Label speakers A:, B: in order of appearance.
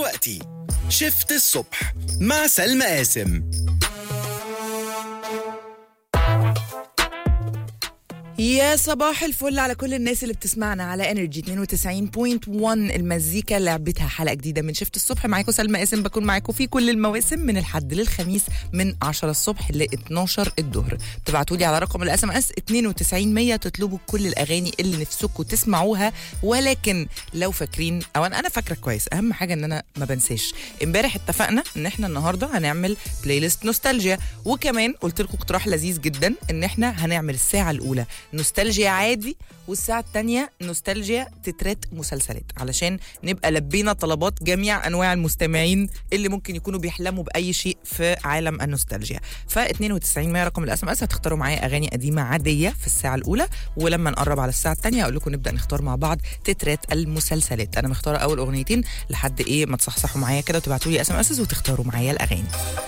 A: دلوقتي شفت الصبح مع سلمى قاسم
B: يا صباح الفل على كل الناس اللي بتسمعنا على انرجي 92.1 المزيكا لعبتها حلقه جديده من شفت الصبح معاكم سلمى قاسم بكون معاكم في كل المواسم من الحد للخميس من 10 الصبح ل 12 الظهر بتبعتوا لي على رقم الاس ام اس 92100 تطلبوا كل الاغاني اللي نفسكم تسمعوها ولكن لو فاكرين او انا انا فاكره كويس اهم حاجه ان انا ما بنساش امبارح اتفقنا ان احنا النهارده هنعمل بلاي ليست نوستالجيا وكمان قلت لكم اقتراح لذيذ جدا ان احنا هنعمل الساعه الاولى نوستالجيا عادي والساعة التانية نوستالجيا تترات مسلسلات علشان نبقى لبينا طلبات جميع أنواع المستمعين اللي ممكن يكونوا بيحلموا بأي شيء في عالم النوستالجيا ف 92 100 رقم الاس ام اس هتختاروا معايا أغاني قديمة عادية في الساعة الأولى ولما نقرب على الساعة التانية أقول لكم نبدأ نختار مع بعض تترات المسلسلات أنا مختارة أول أغنيتين لحد إيه ما تصحصحوا معايا كده وتبعتوا لي اس ام اس وتختاروا معايا الأغاني